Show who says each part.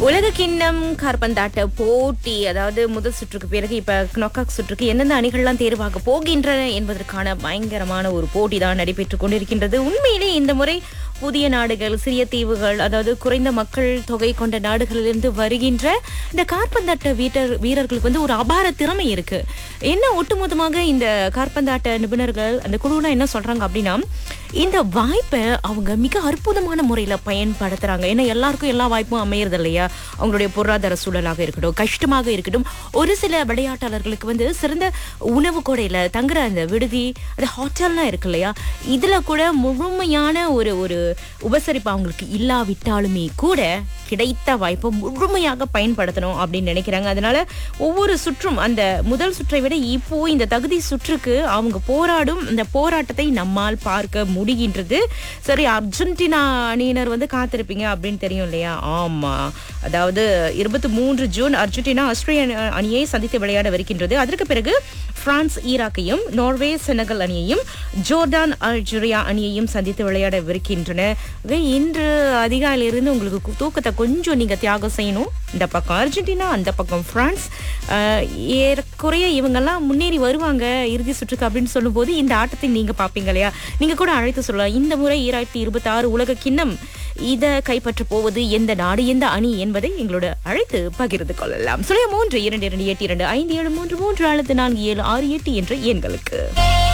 Speaker 1: உலக கிண்ணம் கார்பந்தாட்ட போட்டி அதாவது முதல் சுற்றுக்கு பிறகு இப்ப knockout சுற்றுக்கு எந்தெந்த அணிகள்லாம் தேர்வாக போகின்றன என்பதற்கான பயங்கரமான ஒரு போட்டி தான் நடைபெற்றுக் கொண்டிருக்கின்றது உண்மையிலே இந்த முறை புதிய நாடுகள் சிறிய தீவுகள் அதாவது குறைந்த மக்கள் தொகை கொண்ட நாடுகளிலிருந்து வருகின்ற இந்த கார்பந்தாட்ட வீரர் வீரர்களுக்கு வந்து ஒரு அபார திறமை இருக்கு என்ன ஒட்டுமொத்தமாக இந்த கார்பந்தாட்ட நிபுணர்கள் அந்த குழுனா என்ன சொல்றாங்க அப்படின்னா இந்த வாய்ப்பை அவங்க மிக அற்புதமான முறையில பயன்படுத்துறாங்க ஏன்னா எல்லாருக்கும் எல்லா வாய்ப்பும் அமையறது இல்லையா அவங்களுடைய பொருளாதார சூழலாக இருக்கட்டும் கஷ்டமாக இருக்கட்டும் ஒரு சில விளையாட்டாளர்களுக்கு வந்து சிறந்த உணவு கூடையில தங்குற அந்த விடுதி அது ஹோட்டல்லாம் இருக்கு இல்லையா இதுல கூட முழுமையான ஒரு ஒரு உபசரிப்பு அவங்களுக்கு இல்லாவிட்டாலுமே கூட கிடைத்த வாய்ப்பை முழுமையாக பயன்படுத்தணும் அப்படின்னு நினைக்கிறாங்க அதனால ஒவ்வொரு சுற்றும் அந்த முதல் சுற்றை விட இப்போ இந்த தகுதி சுற்றுக்கு அவங்க போராடும் இந்த போராட்டத்தை நம்மால் பார்க்க முடிகின்றது சரி அர்ஜென்டினா அணியினர் வந்து காத்திருப்பீங்க அப்படின்னு தெரியும் இல்லையா ஆமா அதாவது இருபத்தி மூன்று ஜூன் அர்ஜென்டினா ஆஸ்திரேலிய அணி- அணியை சந்தித்து விளையாடவிருக்கின்றது அதற்கு பிறகு பிரான்ஸ் ஈராக்கையும் நார்வே செனகல் அணியையும் ஜோர்டான் அல்ஜீரியா அணியையும் சந்தித்து விளையாடவிருக்கின்றன ஆக இன்று அதிகாலையிலிருந்து உங்களுக்கு கு- தூக்கத்தை கொஞ்சம் நீங்க தியாகம் செய்யணும் இந்த பக்கம் அர்ஜென்டினா அந்த பக்கம் பிரான்ஸ் ஆஹ், ஏறக்குறைய இவங்கெல்லாம் முன்னேறி வருவாங்க இறுதி சுற்றுக்கு அப்படின்னு சொல்லும்போது இந்த ஆட்டத்தை நீங்க பாப்பீங்க இல்லையா நீங்க கூட அழைத்து சொல்லலாம் இந்த முறை ஈராயிரத்தி இருபத்தி ஆறு உலக கிண்ணம் இத கைப்பற்ற போவது எந்த நாடு எந்த அணி என்பதை எங்களோட அழைத்து பகிர்ந்து கொள்ளலாம் சுழிய மூன்று இரண்டு இரண்டு எட்டு இரண்டு ஐந்து ஏழு மூன்று மூன்று அழுத்து நான்கு ஏழு ஆறு எட்டு என்ற எண்களுக்கு